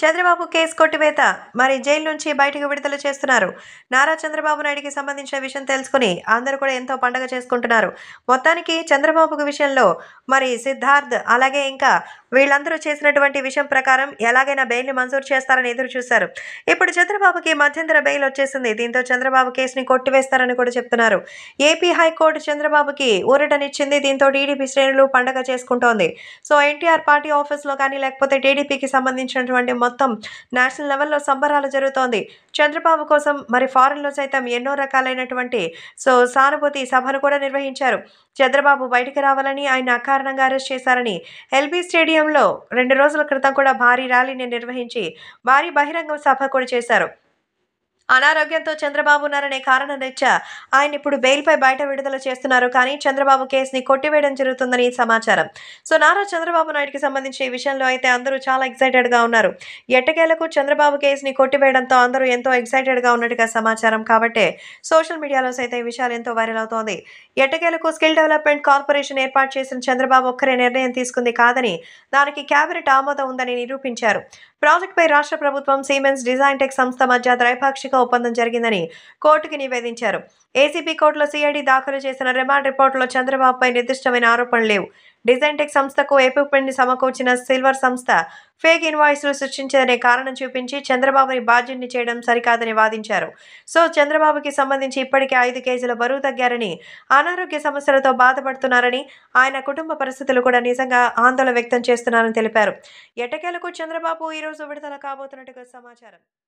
Chandrababu case కొట్టివేత మరి jail నుంచి బయటకు విడుదల చేస్తున్నారు నారా చంద్రబాబు నాయుడికి సంబంధించిన విషయం తెలుసుకుని అందరూ కూడా ఎంతో పండగ చేసుకుంటున్నారు మొత్తానికి చంద్రబాబు విషయంలో మరి సిద్ధార్థ్ అలాగే ఇంకా వీళ్ళందరూ చేసినటువంటి విషయం ప్రకారం ఎలాగైనా బెయిల్ని మంజూరు చేస్తారని ఎదురు చూశారు ఇప్పుడు చంద్రబాబుకి మధ్యంతర బెయిల్ వచ్చేసింది దీంతో చంద్రబాబు కేసుని కొట్టివేస్తారని కూడా చెప్తున్నారు ఏపీ హైకోర్టు చంద్రబాబుకి ఊరటనిచ్చింది దీంతో టీడీపీ శ్రేణులు పండగ చేసుకుంటోంది సో ఎన్టీఆర్ పార్టీ ఆఫీస్లో కానీ లేకపోతే టీడీపీకి సంబంధించినటువంటి మొత్తం నేషనల్ లెవెల్లో సంబరాలు జరుగుతోంది చంద్రబాబు కోసం మరి ఫారెన్లో సైతం ఎన్నో రకాలైనటువంటి సో సానుభూతి సభను కూడా నిర్వహించారు చంద్రబాబు బయటికి రావాలని ఆయన అకారణంగా అరెస్ట్ చేశారని ఎల్బీ స్టేడియంలో రెండు రోజుల క్రితం కూడా భారీ ర్యాలీని నిర్వహించి భారీ బహిరంగ సభ కూడా చేశారు అనారోగ్యంతో చంద్రబాబు ఉన్నారనే కారణం రీత్యా ఆయన ఇప్పుడు బెయిల్పై బయట విడుదల చేస్తున్నారు కానీ చంద్రబాబు కేసుని కొట్టివేయడం జరుగుతుందని సమాచారం సో నారా చంద్రబాబు నాయుడికి సంబంధించి ఈ విషయంలో అయితే అందరూ చాలా ఎక్సైటెడ్ గా ఉన్నారు ఎట్టకేలకు చంద్రబాబు కేసుని కొట్టివేయడంతో అందరూ ఎంతో ఎక్సైటెడ్ గా ఉన్నట్టుగా సమాచారం కాబట్టే సోషల్ మీడియాలో సైతం ఈ విషయాలు ఎంతో వైరల్ అవుతోంది ఎట్టకేలకు స్కిల్ డెవలప్మెంట్ కార్పొరేషన్ ఏర్పాటు చేసిన చంద్రబాబు ఒక్కరే నిర్ణయం తీసుకుంది కాదని దానికి కేబినెట్ ఆమోదం ఉందని నిరూపించారు ప్రాజెక్టుపై రాష్ట్ర ప్రభుత్వం సీమెన్స్ డిజైన్ టెక్ సంస్థ మధ్య ద్వైపాక్షిక ఒప్పందం జరిగిందని కోర్టుకి నివేదించారు ఏసీబీ కోర్టులో సిఐడి దాఖలు చేసిన రిమాండ్ రిపోర్టులో చంద్రబాబుపై నిర్దిష్టమైన ఆరోపణలు లేవు డిజైన్ టెక్ సంస్థకు ఎక్విప్మెంట్ ని సమకూర్చిన సిల్వర్ సంస్థ ఫేక్ ఇన్వాయిస్లు సృష్టించదనే కారణం చూపించి చంద్రబాబుని బాధ్యుడిని చేయడం సరికాదని వాదించారు సో చంద్రబాబుకి సంబంధించి ఇప్పటికే ఐదు కేజీల బరువు తగ్గారని అనారోగ్య సమస్యలతో బాధపడుతున్నారని ఆయన కుటుంబ పరిస్థితులు కూడా నిజంగా ఆందోళన వ్యక్తం చేస్తున్నారని తెలిపారు ఎట్టకేలకు చంద్రబాబు ఈరోజు విడుదల కాబోతున్నట్టుగా సమాచారం